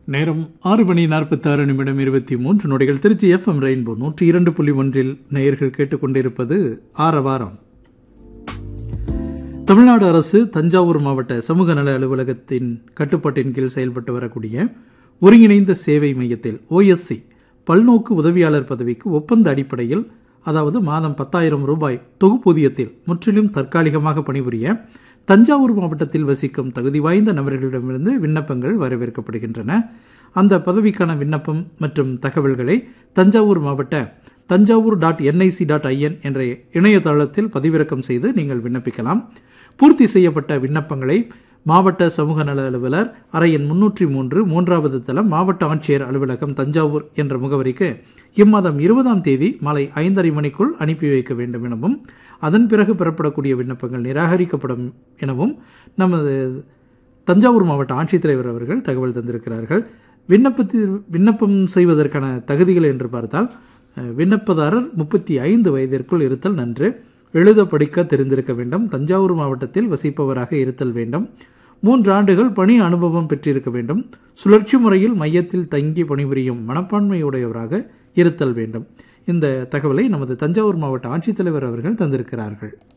நேரம் ஆறு மணி நாற்பத்தாறு நிமிடம் இருபத்தி மூன்று நொடிகள் திருச்சி எஃப்எம் ரெயின்போ நூற்றி இரண்டு புள்ளி ஒன்றில் நேயர்கள் கேட்டுக்கொண்டிருப்பது ஆரவாரம் தமிழ்நாடு அரசு தஞ்சாவூர் மாவட்ட சமூக நல அலுவலகத்தின் கட்டுப்பாட்டின் கீழ் செயல்பட்டு வரக்கூடிய ஒருங்கிணைந்த சேவை மையத்தில் ஓஎஸ்சி பல்நோக்கு உதவியாளர் பதவிக்கு ஒப்பந்த அடிப்படையில் அதாவது மாதம் பத்தாயிரம் ரூபாய் தொகுப்பூதியத்தில் முற்றிலும் தற்காலிகமாக பணிபுரிய தஞ்சாவூர் மாவட்டத்தில் வசிக்கும் தகுதி வாய்ந்த நபர்களிடமிருந்து விண்ணப்பங்கள் வரவேற்கப்படுகின்றன அந்த பதவிக்கான விண்ணப்பம் மற்றும் தகவல்களை தஞ்சாவூர் மாவட்ட Thanjavur dot NIC dot IN என்ற இணையதளத்தில் பதிவிறக்கம் செய்து நீங்கள் விண்ணப்பிக்கலாம் பூர்த்தி செய்யப்பட்ட விண்ணப்பங்களை மாவட்ட சமூக நல அலுவலர் அறை எண் முன்னூற்றி மூன்று மூன்றாவது தளம் மாவட்ட ஆட்சியர் அலுவலகம் தஞ்சாவூர் என்ற முகவரிக்கு இம்மாதம் இருபதாம் தேதி மாலை ஐந்தரை மணிக்குள் அனுப்பி வைக்க வேண்டும் எனவும் அதன் பிறகு பெறப்படக்கூடிய விண்ணப்பங்கள் நிராகரிக்கப்படும் எனவும் நமது தஞ்சாவூர் மாவட்ட ஆட்சித்தலைவர் அவர்கள் தகவல் தந்திருக்கிறார்கள் விண்ணப்பத்தில் விண்ணப்பம் செய்வதற்கான தகுதிகள் என்று பார்த்தால் அஹ், விண்ணப்பதாரர் முப்பத்தி ஐந்து வயதிற்குள் இருத்தல் நன்று எழுத படிக்க தெரிந்திருக்க வேண்டும் தஞ்சாவூர் மாவட்டத்தில் வசிப்பவராக இருத்தல் வேண்டும் மூன்று ஆண்டுகள் பணி அனுபவம் பெற்றிருக்க வேண்டும் சுழற்சி முறையில் மையத்தில் தங்கி பணிபுரியும் மனப்பான்மையுடையவராக இருத்தல் வேண்டும் இந்த தகவலை நமது தஞ்சாவூர் மாவட்ட ஆட்சித்தலைவர் அவர்கள் தந்திருக்கிறார்கள்